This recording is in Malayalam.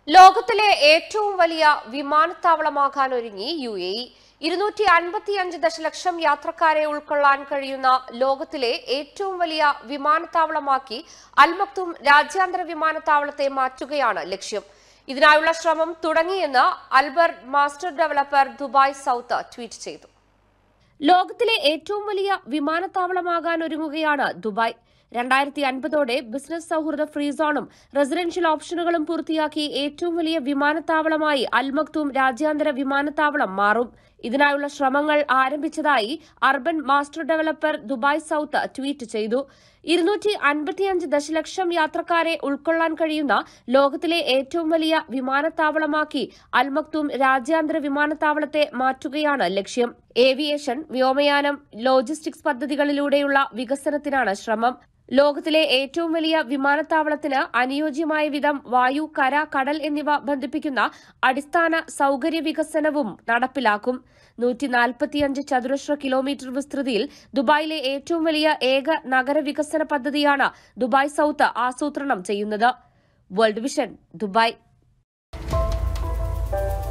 ലോകത്തിലെ ഏറ്റവും വലിയ വിമാനത്താവളമാകാൻ ഒരുങ്ങി യു എ ഇ ഇരുന്നൂറ്റി അൻപത്തിയഞ്ച് ദശലക്ഷം യാത്രക്കാരെ ഉൾക്കൊള്ളാൻ കഴിയുന്ന ലോകത്തിലെ ഏറ്റവും വലിയ വിമാനത്താവളമാക്കി അൽമക്തും രാജ്യാന്തര വിമാനത്താവളത്തെ മാറ്റുകയാണ് ലക്ഷ്യം ഇതിനായുള്ള ശ്രമം തുടങ്ങിയെന്ന് urban master developer Dubai south tweet ചെയ്തു ലോകത്തിലെ ഏറ്റവും വലിയ വിമാനത്താവളമാകാൻ ഒരുങ്ങുകയാണ് ദുബായ് രണ്ടായിരത്തി അൻപതോടെ ബിസിനസ് സൌഹൃദ ഫ്രീ സോണും റെസിഡൻഷ്യൽ ഓപ്ഷനുകളും പൂർത്തിയാക്കി ഏറ്റവും വലിയ വിമാനത്താവളമായി അൽമക്തൂം രാജ്യാന്തര വിമാനത്താവളം മാറും ഇതിനായുള്ള ശ്രമങ്ങൾ ആരംഭിച്ചതായി urban master developer Dubai south tweet ചെയ്തു ഇരുന്നൂറ്റി അൻപത്തിയഞ്ച് ദശലക്ഷം യാത്രക്കാരെ ഉൾക്കൊള്ളാൻ കഴിയുന്ന ലോകത്തിലെ ഏറ്റവും വലിയ വിമാനത്താവളമാക്കി അൽമക്തൂം രാജ്യാന്തര വിമാനത്താവളത്തെ മാറ്റുകയാണ് ലക്ഷ്യം ഏവിയേഷൻ വ്യോമയാനം ലോജിസ്റ്റിക്സ് പദ്ധതികളിലൂടെയുള്ള വികസനത്തിനാണ് ശ്രമം ലോകത്തിലെ ഏറ്റവും വലിയ വിമാനത്താവളത്തിന് അനുയോജ്യമായ വിധം വായു കര കടൽ എന്നിവ ബന്ധിപ്പിക്കുന്ന അടിസ്ഥാന സൌകര്യ വികസനവും നടപ്പിലാക്കും നൂറ്റി നാൽപ്പത്തിയഞ്ച് ചതുരശ്ര കിലോമീറ്റർ വിസ്തൃതിയിൽ ദുബായിലെ ഏറ്റവും വലിയ ഏക നഗരവികസന പദ്ധതിയാണ് ദുബായ് സൌത്ത് ആസൂത്രണം ചെയ്യുന്നത് വേൾഡ് വിഷൻ ദുബായ്